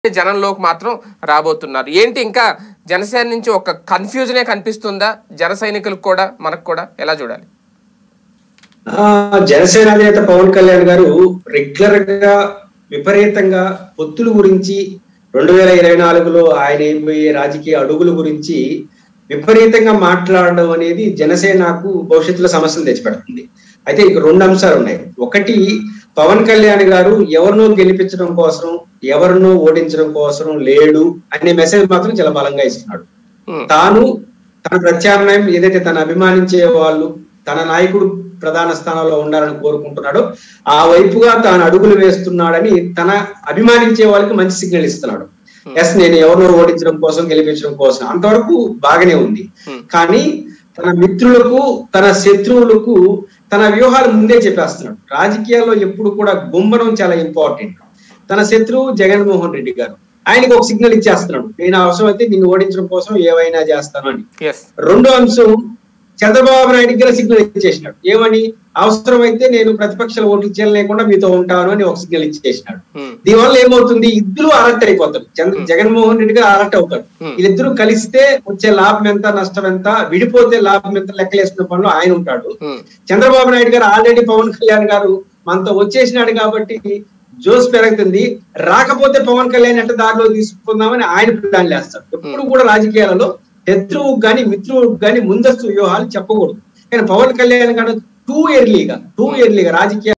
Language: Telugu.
జనంలోకి మాత్రం రాబోతున్నారు ఏంటి ఇంకా జనసేన నుంచి ఒక కన్ఫ్యూజనే కనిపిస్తుందా జన సైనికులకు కూడా మనకు కూడా ఎలా చూడాలి ఆ, జనసేన అధినేత పవన్ కళ్యాణ్ గారు రెగ్యులర్ గా విపరీతంగా పొత్తుల గురించి రెండు వేల ఇరవై నాలుగులో ఆయన ఏమయ్యే రాజకీయ అడుగుల గురించి విపరీతంగా మాట్లాడడం అనేది జనసేనకు భవిష్యత్తులో సమస్యలు తెచ్చిపెడుతుంది అయితే ఇక రెండు అంశాలు ఉన్నాయి ఒకటి పవన్ కళ్యాణ్ గారు ఎవరినో గెలిపించడం కోసం ఎవరినో ఓడించడం కోసం లేడు అనే మెసేజ్ మాత్రం చాలా బలంగా ఇస్తున్నాడు ఉమ్, తాను తన ప్రత్యామ్నాయం ఏదైతే తను అభిమానించే వాళ్ళు తన నాయకుడు ప్రధాన స్థానంలో ఉండాలని కోరుకుంటున్నాడో ఆ వైపుగా తాను అడుగులు వేస్తున్నాడని తన అభిమానించే వాళ్ళకి మంచి సిగ్నల్ ఇస్తున్నాడు ఎస్ నేను ఎవరినో ఓడించడం కోసం గెలిపించడం కోసం అంతవరకు బాగానే ఉంది Hmm. కానీ తన మిత్రులకు తన శత్రువులకు తన వ్యూహాలు ముందే చెప్పేస్తున్నాడు రాజకీయాల్లో ఎప్పుడు కూడా గుమ్మడం చాలా ఇంపార్టెంట్ తన శత్రువు జగన్మోహన్ రెడ్డి గారు ఆయనకి ఒక సిగ్నల్ ఇచ్చేస్తున్నాడు నేను అవసరం అయితే నిన్ను ఓడించడం కోసం ఏవైనా చేస్తాను అని ఎస్ రెండో అంశం చంద్రబాబు నాయుడు గారు సిగ్నల్ ఇచ్చేసినాడు ఏమని అవసరమైతే నేను ప్రతిపక్షాల ఓట్లు చేయలేకుండా మీతో ఉంటాను అని ఒక సిగ్నల్ ఇచ్చేసినాడు ఉమ్, దీనివల్ల ఏమవుతుంది ఇద్దరు అలర్ట్ అయిపోతారు చంద్ర జగన్మోహన్ రెడ్డి గారు అలర్ట్ అవుతారు Hmm. వీళ్ళిద్దరూ కలిస్తే వచ్చే లాభం ఎంత నష్టం ఎంత విడిపోతే లాభం ఎంత లెక్కలేసుకునే పనిలో ఆయన ఉంటాడు ఉమ్, చంద్రబాబు నాయుడు గారు ఆల్రెడీ పవన్ కళ్యాణ్ గారు మనతో వచ్చేసినాడు కాబట్టి జోస్ పెరుగుతుంది రాకపోతే పవన్ కళ్యాణ్ ఎట్ట దారిలో తీసుకుందామని ఆయన ప్లాన్ చేస్తారు ఎప్పుడు కూడా రాజకీయాలలో శత్రువుకు గాని మిత్రువుకు గాని ముందస్తు వ్యూహాలు చెప్పకూడదు కానీ పవన్ కళ్యాణ్ గారు టూ ఇయర్లీగా టూ ఇయర్లీగా రాజకీయ